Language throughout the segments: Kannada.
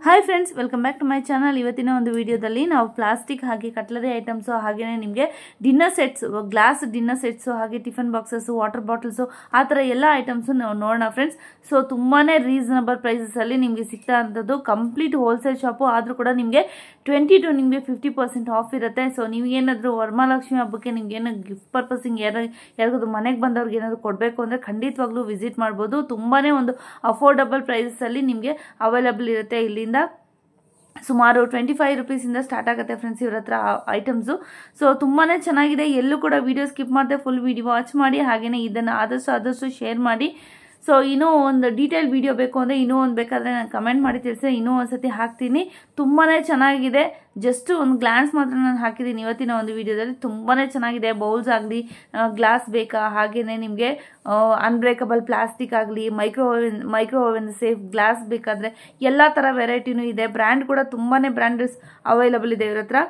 Hi friends welcome back to my channel ಇವತ್ತಿನ ಒಂದು ವಿಡಿಯೋದಲ್ಲಿ ನಾವು ಪ್ಲಾಸ್ಟಿಕ್ ಹಾಗೆ ಕಟ್ಲರಿ ಐಟಮ್ಸು ಹಾಗೆಯೇ ನಿಮಗೆ dinner sets glass dinner sets ಹಾಗೆ ಟಿಫನ್ ಬಾಕ್ಸಸ್ಸು ವಾಟರ್ ಬಾಟಲ್ಸು ಆ ಥರ ಎಲ್ಲ ಐಟಮ್ಸು ನಾವು ನೋಡೋಣ ಫ್ರೆಂಡ್ಸ್ ಸೊ ತುಂಬಾ ರೀಸನಬಲ್ ಪ್ರೈಸಸಲ್ಲಿ ನಿಮಗೆ ಸಿಗ್ತಾ ಅಂಥದ್ದು ಕಂಪ್ಲೀಟ್ ಹೋಲ್ಸೇಲ್ ಶಾಪು ಆದರೂ ಕೂಡ ನಿಮಗೆ ಟ್ವೆಂಟಿ ಟು ನಿಮಗೆ ಫಿಫ್ಟಿ ಪರ್ಸೆಂಟ್ ಆಫ್ ಇರುತ್ತೆ ಸೊ ನೀವೇನಾದರೂ ವರಮಹಾಲಕ್ಷ್ಮಿ ಹಬ್ಬಕ್ಕೆ ನಿಮ್ಗೆ ಏನೋ ಗಿಫ್ಟ್ ಪರ್ಪಸಿಂಗ್ ಯಾರು ಯಾರಿಗಾದ್ರು ಮನೆಗೆ ಬಂದವ್ರಿಗೆ ಏನಾದರೂ ಕೊಡಬೇಕು ಅಂದರೆ ಖಂಡಿತವಾಗ್ಲೂ ವಿಸಿಟ್ ಮಾಡ್ಬೋದು ತುಂಬಾ ಒಂದು ಅಫೋರ್ಡಬಲ್ ಪ್ರೈಸಲ್ಲಿ ನಿಮಗೆ ಅವೈಲಬಲ್ ಇರುತ್ತೆ ಇಲ್ಲಿಂದ ಸುಮಾರು ಟ್ವೆಂಟಿ ಫೈವ್ ರುಪೀಸಿಂದ ಸ್ಟಾರ್ಟ್ ಆಗುತ್ತೆ ಫ್ರೆಂಡ್ಸ್ ಇವ್ರ ಹತ್ರ ಐಟಮ್ಸು ಸೊ ತುಂಬಾ ಚೆನ್ನಾಗಿದೆ ಎಲ್ಲೂ ಕೂಡ ವಿಡಿಯೋ ಸ್ಕಿಪ್ ಮಾಡದೆ ಫುಲ್ ವಿಡಿಯೋ ವಾಚ್ ಮಾಡಿ ಹಾಗೆಯೇ ಇದನ್ನು ಆದಷ್ಟು ಆದಷ್ಟು ಶೇರ್ ಮಾಡಿ ಸೊ ಇನ್ನೂ ಒಂದು ಡೀಟೇಲ್ ವಿಡಿಯೋ ಬೇಕು ಅಂದರೆ ಇನ್ನೂ ಒಂದು ಬೇಕಾದರೆ ನಾನು ಕಮೆಂಟ್ ಮಾಡಿ ತಿಳಿಸಿ ಇನ್ನೂ ಒಂದು ಸತಿ ಹಾಕ್ತೀನಿ ತುಂಬಾ ಚೆನ್ನಾಗಿದೆ ಜಸ್ಟ್ ಒಂದು ಗ್ಲಾನ್ಸ್ ಮಾತ್ರ ನಾನು ಹಾಕಿದ್ದೀನಿ ಇವತ್ತಿನ ಒಂದು ವಿಡಿಯೋದಲ್ಲಿ ತುಂಬಾ ಚೆನ್ನಾಗಿದೆ ಬೌಲ್ಸ್ ಆಗಲಿ ಗ್ಲಾಸ್ ಬೇಕಾ ಹಾಗೆಯೇ ನಿಮಗೆ ಅನ್ಬ್ರೇಕಬಲ್ ಪ್ಲಾಸ್ಟಿಕ್ ಆಗಲಿ micro oven micro oven safe glass ಬೇಕಾದರೆ ಎಲ್ಲ ಥರ ವೆರೈಟಿನೂ ಇದೆ ಬ್ರ್ಯಾಂಡ್ ಕೂಡ ತುಂಬಾ ಬ್ರ್ಯಾಂಡಸ್ ಅವೈಲಬಲ್ ಇದೆ ಇವ್ರ ಹತ್ರ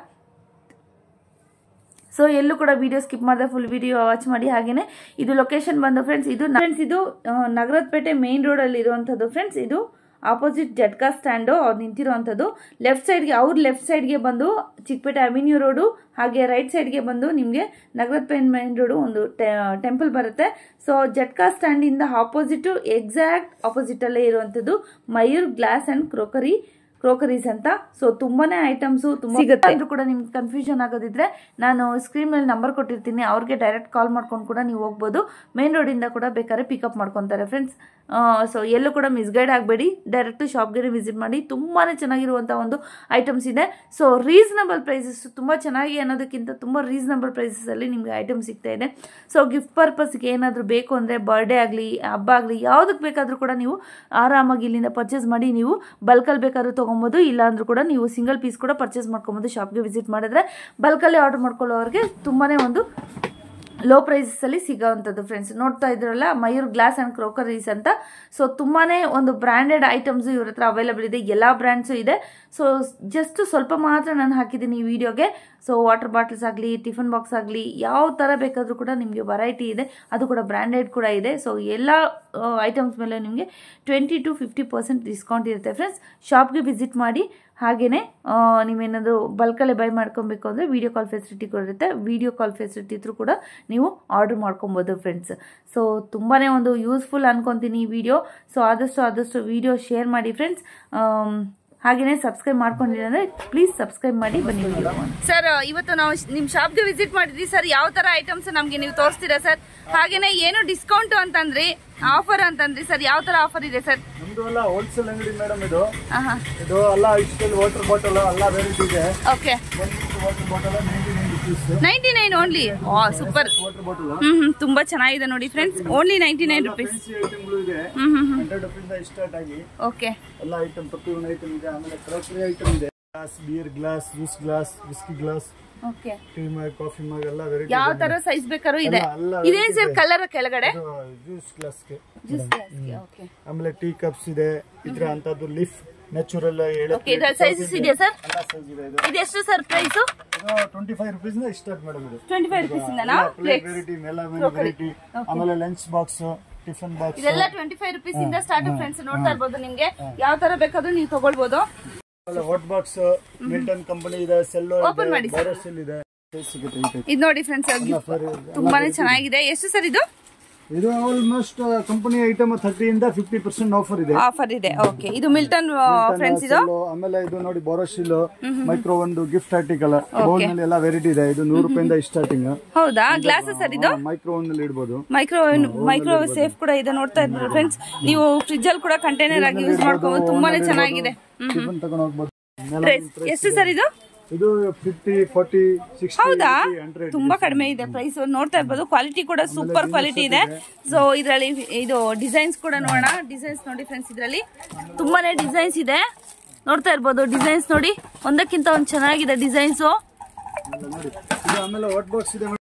ಸೊ ಎಲ್ಲೂ ಕೂಡ ವಿಡಿಯೋ ಸ್ಕಿಪ್ ಮಾಡಿದೆ ಫುಲ್ ವಿಡಿಯೋ ವಾಚ್ ಮಾಡಿ ಹಾಗೇನೆ ಇದು ಲೊಕೇಶನ್ ಬಂದು ಫ್ರೆಂಡ್ಸ್ ಇದು ಫ್ರೆಂಡ್ಸ್ ಇದು ನಗರದಪೇಟೆ ಮೇನ್ ರೋಡಲ್ಲಿ ಇರುವಂಥದ್ದು ಫ್ರೆಂಡ್ಸ್ ಇದು ಆಪೋಸಿಟ್ ಜಟ್ಕಾ ಸ್ಟ್ಯಾಂಡು ಅವ್ರು ನಿಂತಿರುವಂಥದ್ದು ಲೆಫ್ಟ್ ಸೈಡ್ಗೆ ಅವ್ರ ಲೆಫ್ಟ್ ಸೈಡ್ಗೆ ಬಂದು ಚಿಕ್ಕಪೇಟೆ ಅವೆನ್ಯೂ ರೋಡು ಹಾಗೆ ರೈಟ್ ಸೈಡ್ಗೆ ಬಂದು ನಿಮಗೆ ನಗರದ ಪೇನ್ ಮೇನ್ ರೋಡು ಒಂದು ಟೆಂಪಲ್ ಬರುತ್ತೆ ಸೊ ಜಟ್ಕಾ ಸ್ಟ್ಯಾಂಡಿಂದ ಆಪೋಸಿಟ್ ಎಕ್ಸಾಕ್ಟ್ ಆಪೋಸಿಟಲ್ಲೇ ಇರುವಂಥದ್ದು Mayur glass and crockery crockeries ಅಂತ ಸೊ ತುಂಬಾನೇ ಐಟಮ್ಸು ತುಂಬ ಸಿಗುತ್ತೆ ಅಂದ್ರೂ ಕೂಡ ನಿಮ್ಗೆ ಕನ್ಫ್ಯೂಷನ್ ಆಗೋದಿದ್ರೆ ನಾನು ಸ್ಕ್ರೀನ್ ಮೇಲೆ ನಂಬರ್ ಕೊಟ್ಟಿರ್ತೀನಿ ಅವ್ರಿಗೆ ಡೈರೆಕ್ಟ್ ಕಾಲ್ ಮಾಡ್ಕೊಂಡು ಕೂಡ ನೀವು ಹೋಗ್ಬೋದು ಮೇನ್ ರೋಡಿಂದ ಕೂಡ ಬೇಕಾದ್ರೆ ಪಿಕಪ್ ಮಾಡ್ಕೊತಾರೆ ಫ್ರೆಂಡ್ಸ್ ಸೊ ಎಲ್ಲೂ ಕೂಡ ಮಿಸ್ಗೈಡ್ ಆಗಬೇಡಿ ಡೈರೆಕ್ಟ್ ಶಾಪ್ಗೆ ವಿಸಿಟ್ ಮಾಡಿ ತುಂಬಾ ಚೆನ್ನಾಗಿರುವಂಥ ಒಂದು ಐಟಮ್ಸ್ ಇದೆ ಸೊ ರೀಸನಬಲ್ ಪ್ರೈಸಸ್ ತುಂಬ ಚೆನ್ನಾಗಿ ಅನ್ನೋದಕ್ಕಿಂತ ತುಂಬ ರೀಸನಬಲ್ ಪ್ರೈಸಸಲ್ಲಿ ನಿಮಗೆ ಐಟಮ್ ಸಿಗ್ತಾ ಇದೆ ಸೊ ಗಿಫ್ಟ್ ಪರ್ಪಸ್ಗೆ ಏನಾದರೂ ಬೇಕು ಅಂದರೆ ಬರ್ಡೇ ಆಗಲಿ ಹಬ್ಬ ಆಗಲಿ ಯಾವುದಕ್ಕೆ ಬೇಕಾದರೂ ಕೂಡ ನೀವು ಆರಾಮಾಗಿ ಇಲ್ಲಿಂದ ಪರ್ಚೇಸ್ ಮಾಡಿ ನೀವು ಬಲ್ಕಲ್ಲಿ ಬೇಕಾದ್ರೂ ತೊಗೊಬೋದು ಇಲ್ಲ ಅಂದ್ರೂ ಕೂಡ ನೀವು ಸಿಂಗಲ್ ಪೀಸ್ ಕೂಡ ಪರ್ಚೇಸ್ ಮಾಡ್ಕೊಬೋದು ಶಾಪ್ಗೆ ವಿಸಿಟ್ ಮಾಡಿದ್ರೆ ಬಲ್ಕಲ್ಲಿ ಆರ್ಡರ್ ಮಾಡ್ಕೊಳ್ಳೋರಿಗೆ ತುಂಬಾ ಒಂದು ಲೋ ಪ್ರೈಸಲ್ಲಿ ಸಿಗೋವಂಥದ್ದು ಫ್ರೆಂಡ್ಸ್ ನೋಡ್ತಾ ಇದ್ರಲ್ಲ ಮಯೂರ್ ಗ್ಲಾಸ್ ಆ್ಯಂಡ್ ಕ್ರೋಕರೀಸ್ ಅಂತ ಸೊ ತುಂಬಾ ಒಂದು ಬ್ರ್ಯಾಂಡೆಡ್ ಐಟಮ್ಸು ಇವ್ರ ಹತ್ರ ಅವೈಲಬಲ್ ಇದೆ ಎಲ್ಲ ಬ್ರ್ಯಾಂಡ್ಸು ಇದೆ ಸೊ ಜಸ್ಟ್ ಸ್ವಲ್ಪ ಮಾತ್ರ ನಾನು ಹಾಕಿದ್ದೀನಿ ಈ ವಿಡಿಯೋಗೆ ಸೊ ವಾಟರ್ ಬಾಟಲ್ಸ್ ಆಗಲಿ ಟಿಫನ್ ಬಾಕ್ಸ್ ಆಗಲಿ ಯಾವ ಥರ ಬೇಕಾದರೂ ಕೂಡ ನಿಮಗೆ ವೆರೈಟಿ ಇದೆ ಅದು ಕೂಡ ಬ್ರ್ಯಾಂಡೆಡ್ ಕೂಡ ಇದೆ ಸೊ ಎಲ್ಲ ಐಟಮ್ಸ್ ಮೇಲೆ ನಿಮಗೆ twenty to fifty percent discount ಇರುತ್ತೆ ಫ್ರೆಂಡ್ಸ್ ಶಾಪ್ಗೆ ವಿಸಿಟ್ ಮಾಡಿ ಹಾಗೆಯೇ ನೀವೇನಾದರೂ ಬಲ್ಕಲ್ಲೇ ಬೈ ಮಾಡ್ಕೊಬೇಕು ಅಂದರೆ ವೀಡಿಯೋ ಕಾಲ್ ಫೆಸಿಲಿಟಿ ಕೂಡ ಇರುತ್ತೆ ವೀಡಿಯೋ ಕಾಲ್ ಫೆಸಿಲಿಟಿ ಇದ್ರೂ ಕೂಡ ನೀವು ಆರ್ಡರ್ ಮಾಡ್ಕೊಬೋದು ಫ್ರೆಂಡ್ಸ್ ಸೊ ತುಂಬಾ ಒಂದು ಯೂಸ್ಫುಲ್ ಅನ್ಕೊತೀನಿ ಈ ವಿಡಿಯೋ ಸೊ ಆದಷ್ಟು ಆದಷ್ಟು ವಿಡಿಯೋ ಶೇರ್ ಮಾಡಿ ಫ್ರೆಂಡ್ಸ್ ಹಾಗೆಯೇ ಸಬ್ಸ್ಕ್ರೈಬ್ ಮಾಡ್ಕೊಂಡಿಲ್ಲ ಅಂದರೆ ಪ್ಲೀಸ್ ಸಬ್ಸ್ಕ್ರೈಬ್ ಮಾಡಿ ಬನ್ನಿ ವಿಡಿಯೋ ಸರ್ ಇವತ್ತು ನಾವು ನಿಮ್ಮ ಶಾಪ್ಗೆ ವಿಸಿಟ್ ಮಾಡಿದ್ವಿ ಸರ್ ಯಾವ ತರ ಐಟಮ್ಸ್ ನಮ್ಗೆ ನೀವು ತೋರಿಸ್ತೀರಾ ಸರ್ ಹಾಗೇನೆ ಏನು ಡಿಸ್ಕೌಂಟ್ ಅಂತಂದ್ರಿ ಆಫರ್ ಅಂತಂದ್ರಿ ಸರ್ ಯಾವ ತರ ಆಫರ್ ಇದೆ ಸರ್ ನಮ್ದು ಎಲ್ಲ ಹೋಲ್ಸೇಲ್ ಅಂಗಡಿ ಮೇಡಮ್ ಇದು ಇದು ಎಲ್ಲ ಇಷ್ಟಲ್ ವಾಟರ್ ಬಾಟಲ್ ಎಲ್ಲ ವೆರೈಟಿ ಇದೆ okay one water bottle ninety nine rupees ninety nine only super water bottle hmm hmm ತುಂಬಾ ಚೆನ್ನಾಗಿದೆ ನೋಡಿ friends only ninety nine rupees fancy ಐಟಮ್ಗಳು ಇದೆ hmm hmm hmm hundred rupees start ಆಗಿ ಓಕೆ ಎಲ್ಲ ಐಟಮ್ ಪ್ರತಿಯೊಂದು ಐಟಮ್ ಇದೆ ಆಮೇಲೆ ಕ್ರೋಕರಿ ಐಟಮ್ ಇದೆ glass beer glass juice glass whisky glass okay tea mug coffee mug ಎಲ್ಲ ವೆರೈಟಿ ಯಾವ ತರ ಸೈಜ್ ಬೇಕಾದ್ರೂ ಇದೆ ಎಲ್ಲ- ಎಲ್ಲ ಇದೇನ್ ಸರ್ ಕಲರ್ ಕೆಳಗಡೆ ಜ್ಯೂಸ್ ಗ್ಲಾಸ್ಗೆ ಜ್ಯೂಸ್ ಓಕೆ ಆಮೇಲೆ ಟೀ ಕಪ್ಸ್ ಇದೆ ಇದ್ರ ಅಂತದ್ದು ಲಿಫ್ ನ್ಯಾಚುರಲ್ ಓಕೆ ಇದ್ರ ಸೈಜಸ್ ಇದೆಯಾ ಸರ್ ಎಲ್ಲ ಸೈಜ್ ಇದೆ ಇದು ಇದೆಷ್ಟು ಸರ್ ಪ್ರೈಸ್ ಇದು twenty five rupees start madam ಇದು ಟ್ವೆಂಟಿ ಫೈವ್ ರುಪೀಸ್ ಇಂದನಾ ಪ್ಲೇಟ್ ವೆರೈಟಿ ಮೆಲಮನ್ ವೆರೈಟಿ ಆಮೇಲೆ ಲಂಚ್ ಬಾಕ್ಸ್ ಟಿಫನ್ ಬಾಕ್ಸ್ ಇದೆಲ್ಲ ಟ್ವೆಂಟಿ ಫೈವ್ ರುಪೀಸ್ ಇಂದ ಸ್ಟಾರ್ಟ್ ಫ್ರೆಂಡ್ಸ್ ನೋಡ್ತಾ ಇರ್ಬೋದು ನಿಮ್ಗೆ ಯಾವ ತರ ಬೇಕಾದ್ರೂ ನೀವು ತಗೊಳ್ಬೋದು ಆಮೇಲೆ ವಾಟ್ ಬಾಕ್ಸ್ ಮಿಲ್ಟನ್ ಕಂಪನಿ ಇದೆ ಸೆಲ್ಲೋ Open ಮಾಡಿ ಇದೆ ಬಾರೋಸೆಲ್ ಇದೆ ಸಿಗುತ್ತೆ ಈ type. ಇದು ನೋಡಿ ಫ್ರೆಂಡ್ಸ್ ತುಂಬಾನೇ ಚೆನ್ನಾಗಿದೆ ಎಷ್ಟು ಸರ್ ಇದು ಇದು ಆಲ್ಮೋಸ್ಟ್ ಕಂಪನಿ ಐಟಮ್ ಥರ್ಟಿ ಇಂದ ಫಿಫ್ಟಿ ಪರ್ಸೆಂಟ್ ಆಫರ್ ಇದೆ ಆಫರ್ ಇದೆ ಓಕೆ ಇದು ಮಿಲ್ಟನ್ ಫ್ರೆಂಡ್ಸ್ ಇದು Cello, ಆಮೇಲೆ ಇದು ನೋಡಿ ಬಾರೋಶಿಲ್ ಮೈಕ್ರೋ ಒಂದು ಗಿಫ್ಟ್ ಆರ್ಟಿಕಲ್ ಬೋಲ್ ನಲ್ಲಿ ಎಲ್ಲ ವೆರೈಟಿ ಇದೆ ಇದು ನೂರು ರೂಪಾಯಿಂದ ಸ್ಟಾರ್ಟಿಂಗ್ ಹೌದಾ ಗ್ಲಾಸ್ ಸರ್ ಇದು ಮೈಕ್ರೋ ನಲ್ಲಿ ಇಡ್ಬೋದು ಮೈಕ್ರೋ ಮೈಕ್ರೋವೇವ್ ಸೇಫ್ ಕೂಡ ಇದೆ ನೋಡ್ತಾ ಇರ್ಬೋದು ಫ್ರೆಂಡ್ಸ್ ನೀವು ಫ್ರಿಜ್ ಅಲ್ಲಿ ಕೂಡ ಕಂಟೈನರ್ ಆಗಿ ಯೂಸ್ ಮಾಡ್ಕೋಬಹುದು ತುಂಬಾನೇ ಚೆನ್ನಾಗಿದೆ ಟಿಫನ್ ತಗೊಂಡು ಹೋಗ್ಬೋದು ಪ್ರೈಸ್ ಎಷ್ಟು ಸರ್ ಇದು ಇದು ಫಿಫ್ಟಿ ಫಾರ್ಟಿ ಸಿಕ್ಸ್ಟಿ ಹೌದಾ ಹಂಡ್ರೆಡ್ ತುಂಬಾ ಕಡಿಮೆ ಇದೆ ಪ್ರೈಸ್ ನೋಡ್ತಾ ಇರ್ಬೋದು ಕ್ವಾಲಿಟಿ ಕೂಡ ಸೂಪರ್ ಕ್ವಾಲಿಟಿ ಇದೆ ಸೊ ಇದರಲ್ಲಿ ಇದು ಡಿಸೈನ್ಸ್ ಕೂಡ ನೋಡೋಣ ಡಿಸೈನ್ಸ್ ನೋಡಿ ಫ್ರೆಂಡ್ಸ್ ಇದರಲ್ಲಿ ತುಂಬಾನೇ ಡಿಸೈನ್ಸ್ ಇದೆ ನೋಡ್ತಾ ಇರ್ಬೋದು ಡಿಸೈನ್ಸ್ ನೋಡಿ ಒಂದಕ್ಕಿಂತ ಒಂದು ಚೆನ್ನಾಗಿದೆ ಡಿಸೈನ್ಸು ನೋಡಿ ಇದು ಆಮೇಲೆ ವಾಟ್ ಬಾಕ್ಸ್ ಇದೆ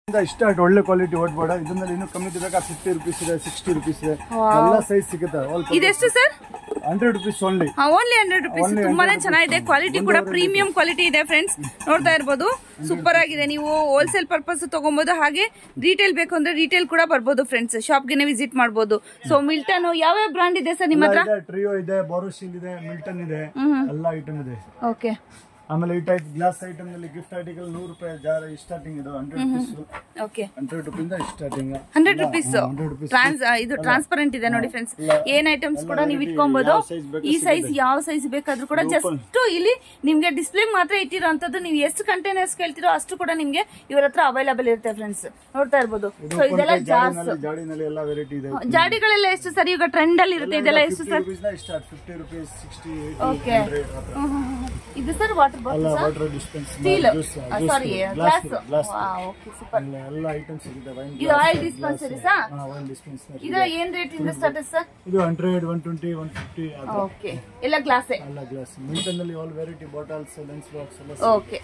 ಸ್ಟಾರ್ಟ್ ಒಳ್ಳೆ ಕ್ವಾಲಿಟಿ ಓಟ್ಬೇಡ ಇದ್ರಲ್ಲಿ ಇನ್ನೂ ಕಮ್ಮಿ ಬೇಕಾ ಫಿಫ್ಟಿ ರುಪೀಸ್ ಇದೆ ಸಿಕ್ಸ್ಟಿ ರುಪೀಸ್ ಇದೆ ಎಲ್ಲ ಸೈಜ್ ಸಿಗುತ್ತೆ ಇದೆಷ್ಟು sir hundred rupees only only hundred rupees ತುಂಬಾನೇ ಚೆನ್ನಾಗಿದೆ ಕ್ವಾಲಿಟಿ ಕೂಡ ಪ್ರೀಮಿಯಂ ಕ್ವಾಲಿಟಿ ಇದೆ ಫ್ರೆಂಡ್ಸ್ ನೋಡ್ತಾ ಇರ್ಬೋದು ಸೂಪರ್ ಆಗಿದೆ ನೀವು ಹೋಲ್ಸೇಲ್ ಪರ್ಪಸ್ ತಗೊಬಹುದು ಹಾಗೆ ರಿಟೇಲ್ ಬೇಕು ಅಂದ್ರೆ ರಿಟೇಲ್ ಕೂಡ ಬರ್ಬೋದು ಫ್ರೆಂಡ್ಸ್ ಶಾಪ್ಗೆ ವಿಸಿಟ್ ಮಾಡ್ಬೋದು ಸೊ ಮಿಲ್ಟನ್ ಯಾವ್ಯಾವ ಬ್ರಾಂಡ್ ಇದೆ ಸರ್ ನಿಮ್ಮ ಹತ್ರ ಇದೆ ಟ್ರಿಯೋ ಇದೆ ಬೋರೋಶೀಲ್ ಇದೆ ಮಿಲ್ಟನ್ ಇದೆ ಎಲ್ಲ ಐಟಮ್ ಇದೆ ಓಕೆ ಆಮೇಲೆ ಈ ಟೈಪ್ ಗ್ಲಾಸ್ ಐಟಮ್ ನಲ್ಲಿ ಗಿಫ್ಟ್ ಆರ್ಟಿಕಲ್ ನೂರು ರೂಪಾಯಿ ಜಾರ್ ಸ್ಟಾರ್ಟಿಂಗ್ ಇದು hundred rupees okay hundred rupees starting hundred rupees hundred rupees trans ಇದು ಟ್ರಾನ್ಸ್ಪರೆಂಟ್ ಇದೆ ನೋಡಿ ಫ್ರೆಂಡ್ಸ್ ಏನ್ ಐಟಮ್ಸ್ ಕೂಡ ನೀವು ಇಟ್ಕೊಬಹುದು ಯಾವ size ಬೇಕು ಈ ಸೈಜ್ ಯಾವ ಸೈಜ್ ಬೇಕಾದ್ರೂ ಕೂಡ ಜಸ್ಟ್ ಇಲ್ಲಿ ನಿಮ್ಗೆ ಡಿಸ್ಪ್ಲೇ ಮಾತ್ರ ಇಟ್ಟಿರೋಂಥದ್ದು ನೀವು ಎಷ್ಟು ಕಂಟೈನರ್ಸ್ ಕೇಳ್ತಿರೋ ಅಷ್ಟು ಕೂಡ ನಿಮ್ಗೆ ಇವ್ರ ಹತ್ರ ಅವೈಲಬಲ್ ಇರುತ್ತೆ ಫ್ರೆಂಡ್ಸ್ ನೋಡ್ತಾ ಇರ್ಬೋದು ಸೊ ಇದೆಲ್ಲ ಜಾರ್ಸ್ ಜಾಡಿನಲ್ಲಿ ಜಾಡಿನಲ್ಲಿ ಎಲ್ಲ ವೆರೈಟಿ ಇದೆ ಜಾಡಿಗಳೆಲ್ಲ ಎಷ್ಟು ಸರ್ ಈಗ ಟ್ರೆಂಡ್ ಅಲ್ಲಿ ಇರುತ್ತೆ ಇದೆಲ್ಲ ಎಷ್ಟು fifty sir rupees start fifty rupees sixty okay ಇದು ಸರ್ ವಾಟರ್ ಎಲ್ಲ bottle water dispense steel juice sorry glass glass glass okay super ಎಲ್ಲ ಐಟಮ್ಸ್ ಸಿಗುತ್ತೆ ವೈನ್ ಇದು ಆಯಿಲ್ ಡಿಸ್ಪೆನ್ಸರಿ ಸಾ ವೈನ್ ಡಿಸ್ಪೆನ್ಸರ್ ಇದು ಏನ್ ರೇಟ್ ಇಂದ ಸ್ಟಾರ್ಟ್ ಸರ್ ಇದು hundred one twenty one fifty okay ಎಲ್ಲ ಗ್ಲಾಸೇ ಎಲ್ಲ ಗ್ಲಾಸ್ ಮಿಲ್ಟನ್ ನಲ್ಲಿ all variety bottles lunch box ಎಲ್ಲ ಓಕೆ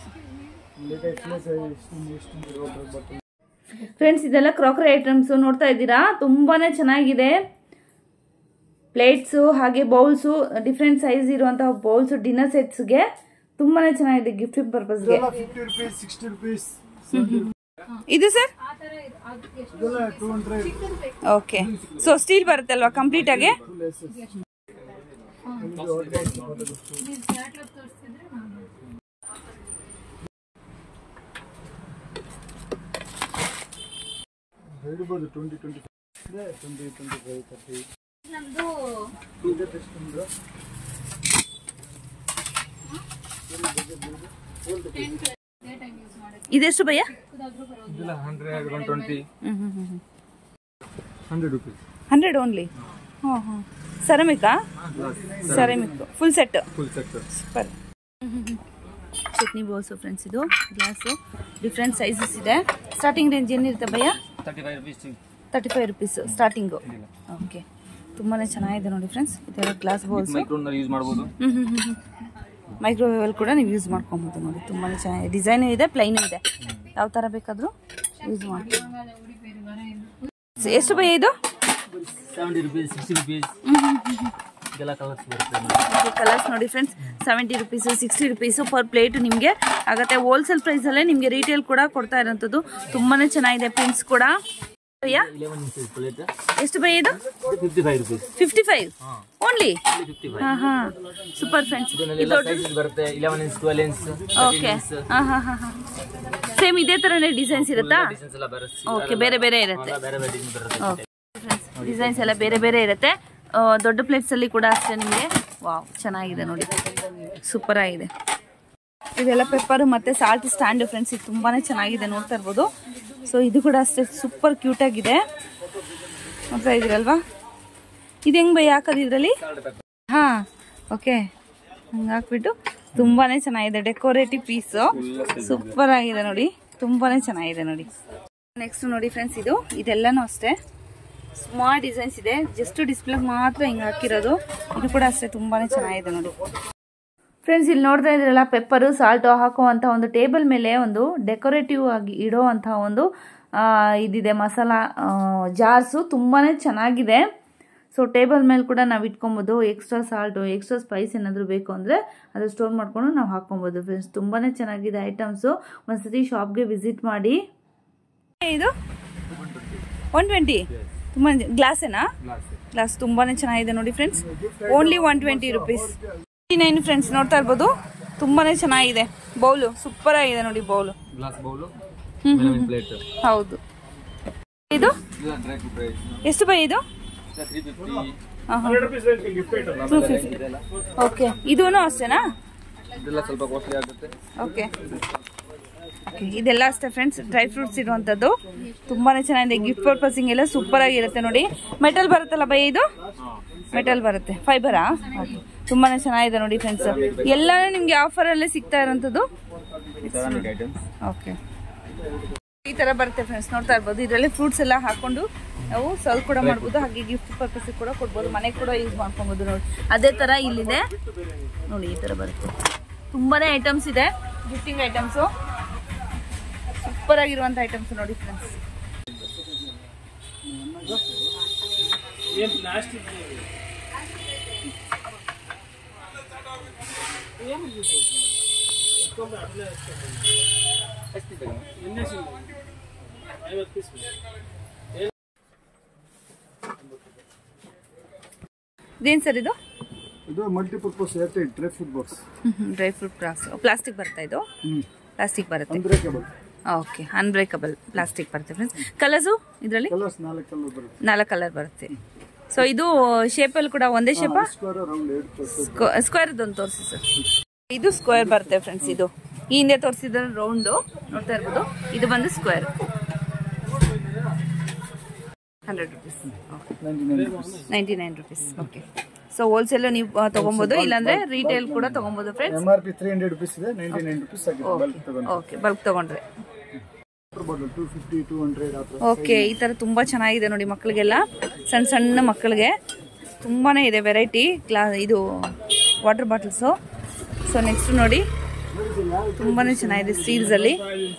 ಬಟನ್ ಫ್ರೆಂಡ್ಸ್ ಇದೆಲ್ಲ ಕ್ರಾಕರಿ ಐಟಮ್ಸ್ ನೋಡ್ತಾ ಇದ್ದೀರಾ ತುಂಬಾನೇ ಚೆನ್ನಾಗಿದೆ ಪ್ಲೇಟ್ಸು ಹಾಗೆ ಬೌಲ್ಸು ಡಿಫ್ರೆಂಟ್ ಸೈಜ್ ಇರುವಂತಹ ಬೌಲ್ಸ್ ಡಿನ್ನರ್ ಸೆಟ್ಸ್ಗೆ ತುಂಬಾನೇ ಚೆನ್ನಾಗಿದೆ ಗಿಫ್ಟಿಂಗ್ ಪರ್ಪಸ್ಗೆ ಇದೆಲ್ಲ ಫಿಫ್ಟಿ ರುಪೀಸ್ ಸಿಕ್ಸ್ಟಿ ರುಪೀಸ್ ಇದು ಸರ್ ಇದೆಲ್ಲ two hundred okay so steel ಬರುತ್ತಲ್ವಾ ಕಂಪ್ಲೀಟ್ ಆಗಿ ಹೇಳ್ಬೋದು ಟ್ವೆಂಟಿ ಟ್ವೆಂಟಿ ಇದೆ ಟ್ವೆಂಟಿ ಟ್ವೆಂಟಿ ಫೈವ್ ತರ್ಟಿ ಇದೆ best ನಿಮ್ದು. ಇದೆಷ್ಟು ಭಯ್ಯ ಇದೆಲ್ಲ hundred one twenty hundred rupees hundred only ಹಾಂ ಹಾಂ ಸೆರಮಿಕಾ ceramic full set full set super chutney bowls friends ಇದು ಗ್ಲಾಸು ಡಿಫ್ರೆಂಟ್ ಸೈಜಸ್ ಇದೆ ಸ್ಟಾರ್ಟಿಂಗ್ ರೇಂಜ್ ಏನಿರುತ್ತೆ ಭಯ್ಯ thirty five rupees thirty five rupees starting okay ತುಂಬಾ ಚೆನ್ನಾಗಿದೆ ನೋಡಿ ಫ್ರೆಂಡ್ಸ್ ಇದೆಲ್ಲ ಗ್ಲಾಸ್ ಬೌಲ್ಸು ಮೈಕ್ರೋನಲ್ಲಿ ಯೂಸ್ ಮಾಡ್ಬೋದು ಮೈಕ್ರೋವೇವಲ್ಲಿ ಕೂಡ ನೀವು ಯೂಸ್ ಮಾಡ್ಕೊಬೋದು ನೋಡಿ ತುಂಬಾ ಚೆನ್ನಾಗಿದೆ ಡಿಸೈನು ಇದೆ ಪ್ಲೈನು ಇದೆ ಯಾವ ಥರ ಬೇಕಾದರೂ ಯೂಸ್ ಮಾಡಿ ಎಷ್ಟು ಭಯ ಇದು ಸೆವೆಂಟಿ ರುಪೀಸ್ ಸಿಕ್ಸ್ಟಿ ರುಪೀಸ್ ಇದೆಲ್ಲ ಕಲರ್ಸ್ ಬರುತ್ತೆ ಕಲರ್ಸ್ ನೋಡಿ friends seventy rupees sixty rupees per plate ನಿಮಗೆ ಆಗುತ್ತೆ ಹೋಲ್ಸೇಲ್ ಪ್ರೈಸಲ್ಲೇ ನಿಮಗೆ ರಿಟೇಲ್ ಕೂಡ ಕೊಡ್ತಾ ಇರೋಂಥದ್ದು ತುಂಬಾ ಚೆನ್ನಾಗಿದೆ ಪ್ರಿಂಟ್ಸ್ ಕೂಡ ಭಯ್ಯ ಇಲೆವೆನ್ ಇಂಚಸ್ ಪ್ಲೇಟ್ ಎಷ್ಟು ಭಯ ಇದು fifty five rupees fifty five only fifty five ಹಾಂ ಹಾಂ ಸೂಪರ್ ಫ್ರೆಂಡ್ಸ್ ಇದರಲ್ಲಿ ಎಲ್ಲ ಸೈಜಸ್ ಬರುತ್ತೆ eleven inch twelve inch okay ಹಾಂ ಹಾಂ ಹಾಂ ಹಾಂ ಸೇಮ್ ಇದೇ ಥರನೇ ಡಿಸೈನ್ಸ್ ಇರುತ್ತಾ ಡಿಸೈನ್ಸ್ ಎಲ್ಲ ಬರುತ್ತೆ ಓಕೆ ಬೇರೆ ಬೇರೆ ಇರುತ್ತೆ ಬೇರೆ ಬೇರೆ ಡಿಸೈನ್ ಬರುತ್ತೆ ಡಿಸೈನ್ಸ್ ಎಲ್ಲ ಬೇರೆ ಬೇರೆ ಇರುತ್ತೆ ಆ, ದೊಡ್ಡ ಪ್ಲೇಟ್ಸ್ ಅಲ್ಲಿ ಕೂಡ ಅಷ್ಟೇ ನಿಮಗೆ ವಾವ್ ಚೆನ್ನಾಗಿದೆ ನೋಡಿ ಸೂಪರ್ ಆಗಿದೆ ಇದೆಲ್ಲ ಪೆಪ್ಪರ್ ಮತ್ತೆ ಸಾಲ್ಟ್ ಸ್ಟ್ಯಾಂಡ್ ಫ್ರೆಂಡ್ಸ್ ಇದು ತುಂಬಾನೇ ಚೆನ್ನಾಗಿದೆ ನೋಡ್ತಾ ಇರ್ಬೋದು ಸೊ ಇದು ಕೂಡ ಅಷ್ಟೇ ಸೂಪರ್ ಕ್ಯೂಟ್ ಆಗಿದೆ ನೋಡ್ತಾ ಇದ್ದೀರಲ್ವಾ ಇದು ಹೆಂಗ್ ಬೈ ಹಾಕೋದು ಇದರಲ್ಲಿ ಹಾ ಓಕೆ ಹಂಗೆ ಹಾಕ್ಬಿಟ್ಟು ತುಂಬಾನೇ ಚೆನ್ನಾಗಿದೆ ಡೆಕೋರೇಟಿವ್ ಪೀಸು ಸೂಪರ್ ಆಗಿದೆ ನೋಡಿ ತುಂಬಾನೇ ಚೆನ್ನಾಗಿದೆ ನೋಡಿ ನೆಕ್ಸ್ಟ್ ನೋಡಿ ಫ್ರೆಂಡ್ಸ್ ಇದು ಇದೆಲ್ಲನೂ ಅಷ್ಟೇ ಸ್ಮಾಲ್ ಡಿಸೈನ್ಸ್ ಇದೆ ಜಸ್ಟ್ ಡಿಸ್ಪ್ಲೇ ಮಾತ್ರ ಹಿಂಗೆ ಹಾಕಿರೋದು ಇದು ಕೂಡ ಅಷ್ಟೇ ತುಂಬಾನೇ ಚೆನ್ನಾಗಿದೆ ನೋಡಿ ಫ್ರೆಂಡ್ಸ್ ಇಲ್ಲಿ ನೋಡ್ತಾ ಇದ್ರಲ್ಲ ಪೆಪ್ಪರು ಸಾಲ್ಟು ಹಾಕುವಂಥ ಒಂದು ಟೇಬಲ್ ಮೇಲೆ ಒಂದು ಡೆಕೋರೇಟಿವ್ ಆಗಿ ಇಡೋ ಅಂಥ ಒಂದು ಆ, ಇದಿದೆ ಮಸಾಲ ಜಾರ್ಸು ತುಂಬಾ ಚೆನ್ನಾಗಿದೆ ಸೊ ಟೇಬಲ್ ಮೇಲೆ ಕೂಡ ನಾವು ಇಟ್ಕೊಬೋದು ಎಕ್ಸ್ಟ್ರಾ ಸಾಲ್ಟು ಎಕ್ಸ್ಟ್ರಾ ಸ್ಪೈಸ್ ಏನಾದರೂ ಬೇಕು ಅಂದರೆ ಅದು ಸ್ಟೋರ್ ಮಾಡ್ಕೊಂಡು ನಾವು ಹಾಕ್ಕೊಬೋದು ಫ್ರೆಂಡ್ಸ್ ತುಂಬಾ ಚೆನ್ನಾಗಿದೆ ಐಟಮ್ಸು ಒಂದ್ಸತಿ ಶಾಪ್ಗೆ ವಿಸಿಟ್ ಮಾಡಿ ಇದು ಒನ್ ಟ್ವೆಂಟಿ ತುಂಬ ಗ್ಲಾಸೇನಾ ಗ್ಲಾಸ್ ತುಂಬಾನೇ ಚೆನ್ನಾಗಿದೆ ನೋಡಿ friends only one twenty rupees nine friends ನೋಡ್ತಾ ಇರ್ಬೋದು ತುಂಬಾನೇ ಚೆನ್ನಾಗಿದೆ ಬೌಲು ಸೂಪರ್ ಆಗಿದೆ ನೋಡಿ ಬೌಲು ಗ್ಲಾಸ್ ಬೌಲು ಪ್ಲೇಟ್ ಹೌದು ಇದು ಇದು ಡ್ರೈ ಪ್ರೈಸ್ ಎಷ್ಟು ಬೈ ಇದು three fifty two fifty okay ಇದೂ ಅಷ್ಟೇನಾ ಇದೆಲ್ಲ ಸ್ವಲ್ಪ ಕಾಸ್ಟ್ಲಿ ಆಗುತ್ತೆ ಓಕೆ ಓಕೆ ಇದೆಲ್ಲ ಅಷ್ಟೇ ಫ್ರೆಂಡ್ಸ್ ಡ್ರೈ ಫ್ರೂಟ್ಸ್ ಇರುವಂಥದ್ದು ತುಂಬಾನೇ ಚೆನ್ನಾಗಿದೆ ಗಿಫ್ಟ್ ಪರ್ಪಸಿಂಗ್ ಎಲ್ಲ ಸೂಪರ್ ಆಗಿರುತ್ತೆ ನೋಡಿ ಮೆಟಲ್ ಬರುತ್ತಲ್ಲ ಬೈ ಇದು ಮೆಟಲ್ ಬರುತ್ತೆ ಫೈಬರಾ ಓಕೆ ತುಂಬಾನೇ ಚೆನ್ನಾಗಿದೆ ನೋಡಿ ಫ್ರೆಂಡ್ಸ್ ಎಲ್ಲಾನು ನಿಮಗೆ ಆಫರಲ್ಲೇ ಸಿಗ್ತಾ ಇರೋಂಥದ್ದು ಸೆರಾಮಿಕ್ ಐಟಮ್ಸ್ ಓಕೆ ಈ ತರ ಬರುತ್ತೆ ಫ್ರೆಂಡ್ಸ್ ನೋಡ್ತಾ ಇರ್ಬೋದು ಇದರಲ್ಲಿ ಫ್ರೂಟ್ಸ್ ಎಲ್ಲ ಹಾಕೊಂಡು ನಾವು ಸರ್ವ್ ಕೂಡ ಮಾಡ್ಬೋದು ಹಾಗೆ ಗಿಫ್ಟ್ ಪರ್ಪಸ್ ಕೂಡ ಕೊಡ್ಬೋದು ಮನೆಗೆ ಕೂಡ ಯೂಸ್ ಮಾಡ್ಕೊಬೋದು ನೋಡಿ ಅದೇ ತರ ಇಲ್ಲಿದೆ ನೋಡಿ ಈ ತರ ಬರುತ್ತೆ ತುಂಬಾನೇ ಐಟಮ್ಸ್ ಇದೆ ಗಿಫ್ಟಿಂಗ್ ಐಟಮ್ಸು ಸೂಪರ್ ಆಗಿರುವಂತ ಐಟಮ್ಸ್ ನೋಡಿ ಫ್ರೆಂಡ್ಸ್ ಇದೇನ್ ಸರ್ ಇದು ಇದು multipurpose airtight dry fruit box dry fruit cross plastic ಬರ್ತಾ ಇದು ಹ್ಞೂ ಪ್ಲಾಸ್ಟಿಕ್ ಬರುತ್ತೆ ಅನ್ಬ್ರೇಕಬಲ್ ಓಕೆ ಅನ್ಬ್ರೇಕಬಲ್ ಪ್ಲಾಸ್ಟಿಕ್ ಬರುತ್ತೆ ಫ್ರೆಂಡ್ಸ್ ಕಲರ್ಸು ಇದರಲ್ಲಿ ಕಲರ್ಸ್ ನಾಲ್ಕು ಕಲರ್ ಬರುತ್ತೆ ನಾಲ್ಕು ಕಲರ್ ಬರುತ್ತೆ ಸೊ ಇದು ಶೇಪಲ್ಲಿ ಕೂಡ ಒಂದೇ ಶೇಪ ಸ್ಕ್ವೇರ್ ರೌಂಡ್ ಎರಡು ಸ್ಕ್ವೇರ್ ಒಂದು ತೋರಿಸಿ ಸರ್ ಇದು ಸ್ಕ್ವೇರ್ ಬರುತ್ತೆ ಫ್ರೆಂಡ್ಸ್ ಇದು ಈ ಹಿಂದೆ ತೋರಿಸಿದ ರೌಂಡು ನೋಡ್ತಾ ಇರ್ಬೋದು ಇದು ಬಂದು square hundred rupees ninety nine rupees ninety nine rupees okay so wholesale ನೀವು ಆ, ತಗೊಬೋದು ಇಲ್ಲಾಂದ್ರೆ ರಿಟೇಲ್ ಕೂಡ ತಗೊಬೋದು friends M R P three hundred rupees ಇದೆ ನೈಂಟಿ ನೈನ್ ರುಪೀಸ್ ಆಗಿದೆ ಬಲ್ಕ್ ತಗೊಂಡು ಓಕೆ ಬಲ್ಕ್ ತಗೊಂಡ್ರೆ bottle two fifty two hundred ಆ ಥರ ಓಕೆ ಈ ತರ ತುಂಬಾ ಚೆನ್ನಾಗಿದೆ ನೋಡಿ ಮಕ್ಕಳಿಗೆಲ್ಲ ಸಣ್ಣ ಸಣ್ಣ ಮಕ್ಕಳಿಗೆ ತುಂಬಾನೇ ಇದೆ ವೆರೈಟಿ ಕ್ಲಾ ಇದು ವಾಟರ್ ಬಾಟಲ್ಸು ಸೊ ನೆಕ್ಸ್ಟ್ ನೋಡಿ ತುಂಬಾನೇ ಚೆನ್ನಾಗಿದೆ ಸ್ಟೀಲ್ಸ್ ಅಲ್ಲಿ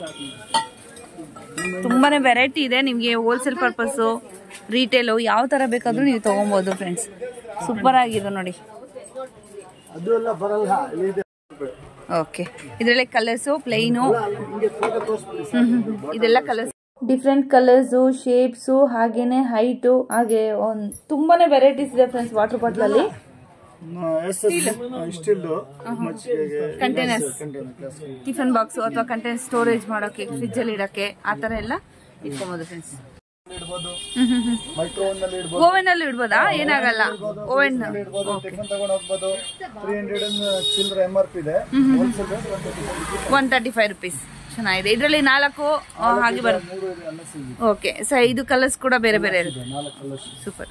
ತುಂಬಾನೇ ವೆರೈಟಿ ಇದೆ ನಿಮಗೆ ಹೋಲ್ಸೇಲ್ ಪರ್ಪಸ್ಸು ರಿಟೇಲು ಯಾವ ತರ ಬೇಕಾದ್ರೂ ನೀವು ತಗೊಬೋದು ಫ್ರೆಂಡ್ಸ್ ಸೂಪರ್ ಆಗಿದೆ ನೋಡಿ ಅದು ಎಲ್ಲ ಬರಲ್ಲ ಇದೆ ಓಕೆ ಇದರಲ್ಲಿ ಕಲರ್ಸು ಪ್ಲೈನು ಹಿಂಗೆ ಫೋಟೋ ತೋರಿಸ್ಬಿಡಿ ಇದೆಲ್ಲ ಕಲರ್ಸ್ ಡಿಫ್ರೆಂಟ್ ಕಲರ್ಸು ಶೇಪ್ಸು ಹಾಗೇನೆ ಹೈಟು ಹಾಗೆ ಒಂದು ತುಂಬಾನೇ ವೆರೈಟೀಸ್ ಇದೆ ಫ್ರೆಂಡ್ಸ್ ವಾಟರ್ ಬಾಟ್ಲಲ್ಲಿ ಎಸ್ ಎಸ್ ಸ್ಟಿಲ್ದು ಮಜ್ಜಿಗೆಗೆ containers container glass tiffin box ಅಥವಾ ಕಂಟೈನರ್ ಸ್ಟೋರೇಜ್ ಮಾಡೋಕೆ ಫ್ರಿಜ್ ಅಲ್ಲಿ ಇಡಕ್ಕೆ ಆ ತರ ಎಲ್ಲ ಇಟ್ಕೊಬೋದು ಫ್ರೆಂಡ್ಸ್ ಇಡ್ಬೋದು ಮೈಕ್ರೋ ನಲ್ಲಿ ಇಡ್ಬೋದು ಓವೆನ್ ಅಲ್ಲಿ ಇಡ್ಬೋದಾ ಏನಾಗಲ್ಲ ಓವೆನ್ ಇಡ್ಬೋದು ಟಿಫನ್ ತಗೊಂಡು ಹೋಗ್ಬೋದು ತ್ರೀ ಹಂಡ್ರೆಡ್ ಚಿಲ್ಲರ್ ಎಮ್ ಆರ್ ಪಿ ಇದೆ wholesale rate one thirty one thirty five rupees ಚೆನ್ನಾಗಿದೆ ಇದರಲ್ಲಿ ನಾಲ್ಕು ಆ, ಹಾಗೆ ಬರುತ್ತೆ ಮೂರು ಇದೆ ಅನ್ನ ಸಿಗಿ ಓಕೆ ಸೊ ಇದು ಕಲರ್ಸ್ ಕೂಡ ಬೇರೆ ಬೇರೆ ಇರುತ್ತೆ ನಾಲ್ಕು ಕಲರ್ಸ್ ಸೂಪರ್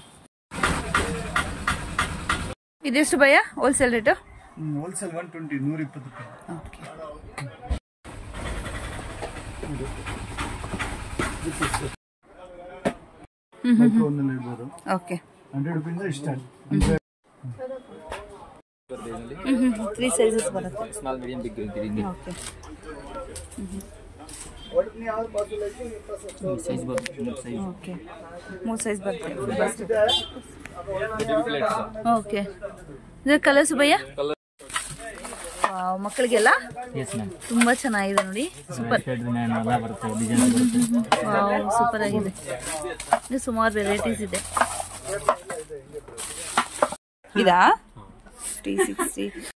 ಇದೆಷ್ಟು ಭಯ wholesale rate wholesale one twenty ನೂರ ಇಪ್ಪತ್ತು ರೂಪಾಯಿ ಓಕೆ ಮೈಕ್ರೋ ನಲ್ಲಿ ಇಡ್ಬೋದು ಓಕೆ ಹಂಡ್ರೆಡ್ ರುಪೀಸ್ ಇಷ್ಟ ತ್ರೀ ಸೈಜಸ್ ಬರುತ್ತೆ small medium big green okay ಒಟ್ಟು ಯಾವ ಬಾಟಲ್ ಐತಿ ಸೈಜ್ ಬರುತ್ತೆ ಸೈಜ್ ಓಕೆ ಮೂರು ಸೈಜ್ ಬರುತ್ತೆ ಪ್ಲೇಟ್ಸ್ ಓಕೆ ಇದು ಕಲರ್ಸ್ ಭಯ್ಯ Colour- ವಾವ್, ಮಕ್ಕಳಿಗೆಲ್ಲ ಎಸ್ ಮ್ಯಾಮ್ ತುಂಬಾ ಚೆನ್ನಾಗಿದೆ ನೋಡಿ ಸೂಪರ್ ಡಿಸೈನ್ ಎಲ್ಲ ಬರುತ್ತೆ ಡಿಸೈನ್ ಬರುತ್ತೆ ವಾವ್ ಸೂಪರ್ ಆಗಿದೆ ಇದು ಸುಮಾರು ವೆರೈಟೀಸ್ ಇದೆ ಇದಾ ತ್ರೀ ಸಿಕ್ಸ್ಟಿ